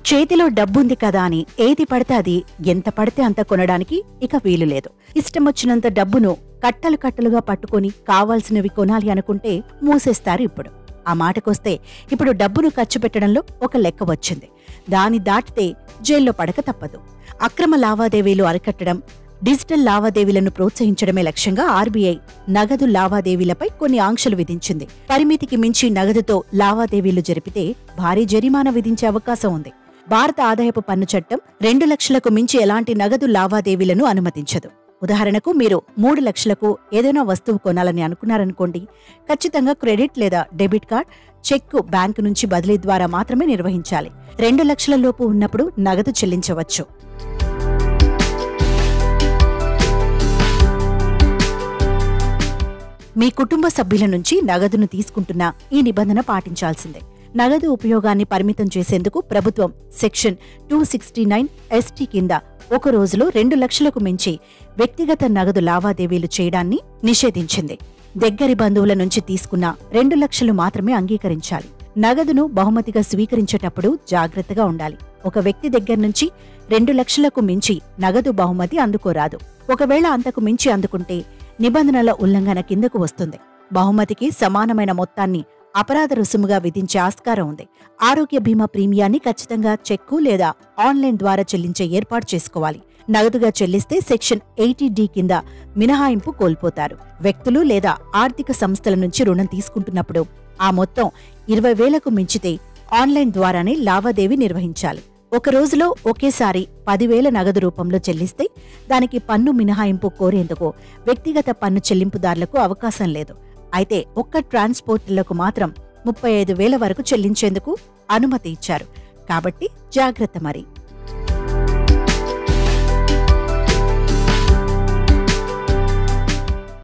చేతిలో డబ్బుంది కదా అని ఏది పడితే అది ఎంత పడితే అంత కొనడానికి ఇక వీలు లేదు ఇష్టం వచ్చినంత డబ్బును కట్టలు కట్టలుగా పట్టుకొని కావాల్సినవి కొనాలి అనుకుంటే మూసేస్తారు ఇప్పుడు ఆ మాటకొస్తే ఇప్పుడు డబ్బును ఖర్చు పెట్టడంలో ఒక లెక్క వచ్చింది దాని దాటితే జైల్లో పడక తప్పదు అక్రమ లావాదేవీలు అరికట్టడం డిజిటల్ లావాదేవీలను ప్రోత్సహించడమే లక్ష్యంగా ఆర్బీఐ నగదు లావాదేవీలపై కొన్ని ఆంక్షలు విధించింది పరిమితికి మించి నగదుతో లావాదేవీలు జరిపితే భారీ జరిమానా విధించే అవకాశం ఉంది భారత ఆదాయపు పన్ను చట్టం రెండు లక్షలకు మించి ఎలాంటి నగదు లావాదేవీలను అనుమతించదు ఉదాహరణకు మీరు మూడు లక్షలకు ఏదైనా వస్తువు కొనాలని అనుకున్నారనుకోండి ఖచ్చితంగా క్రెడిట్ లేదా డెబిట్ కార్డ్ చెక్కు బ్యాంకు నుంచి బదిలీ ద్వారా మాత్రమే నిర్వహించాలి రెండు లక్షల లోపు ఉన్నప్పుడు నగదు చెల్లించవచ్చు మీ కుటుంబ సభ్యుల నుంచి నగదును తీసుకుంటున్న ఈ నిబంధన పాటించాల్సిందే నగదు ఉపయోగాన్ని పరిమితం చేసేందుకు ప్రభుత్వం section two sixty nine ST కింద ఒక రోజులో రెండు లక్షలకు మించి వ్యక్తిగత నగదు లావాదేవీలు చేయడాన్ని నిషేధించింది దగ్గరి బంధువుల నుంచి తీసుకున్న రెండు లక్షలు మాత్రమే అంగీకరించాలి నగదును బహుమతిగా స్వీకరించేటప్పుడు జాగ్రత్తగా ఉండాలి ఒక వ్యక్తి దగ్గర నుంచి రెండు లక్షలకు మించి నగదు బహుమతి అందుకోరాదు ఒకవేళ అంతకు మించి అందుకుంటే నిబంధనల ఉల్లంఘన కిందకు వస్తుంది బహుమతికి సమానమైన మొత్తాన్ని అపరాధ రుసుముగా విధించే ఆస్కారం ఉంది ఆరోగ్య బీమా ప్రీమియాన్ని ఖచ్చితంగా చెక్కు లేదా ఆన్లైన్ ద్వారా చెల్లించే ఏర్పాటు చేసుకోవాలి నగదుగా చెల్లిస్తే సెక్షన్ ఎయిటీ డి కింద మినహాయింపు కోల్పోతారు వ్యక్తులు లేదా ఆర్థిక సంస్థల నుంచి రుణం తీసుకుంటున్నప్పుడు ఆ మొత్తం ఇరవై వేలకు మించితే ఆన్లైన్ ద్వారానే లావాదేవీ నిర్వహించాలి ఒక రోజులో ఒకేసారి పదివేల నగదు రూపంలో చెల్లిస్తే దానికి పన్ను మినహాయింపు కోరేందుకు వ్యక్తిగత పన్ను చెల్లింపుదారులకు అవకాశం లేదు అయితే ఒక్క ట్రాన్స్పోర్టులకు మాత్రం ముప్పై ఐదు వేల వరకు చెల్లించేందుకు అనుమతి ఇచ్చారు కాబట్టి జాగ్రత్త మరి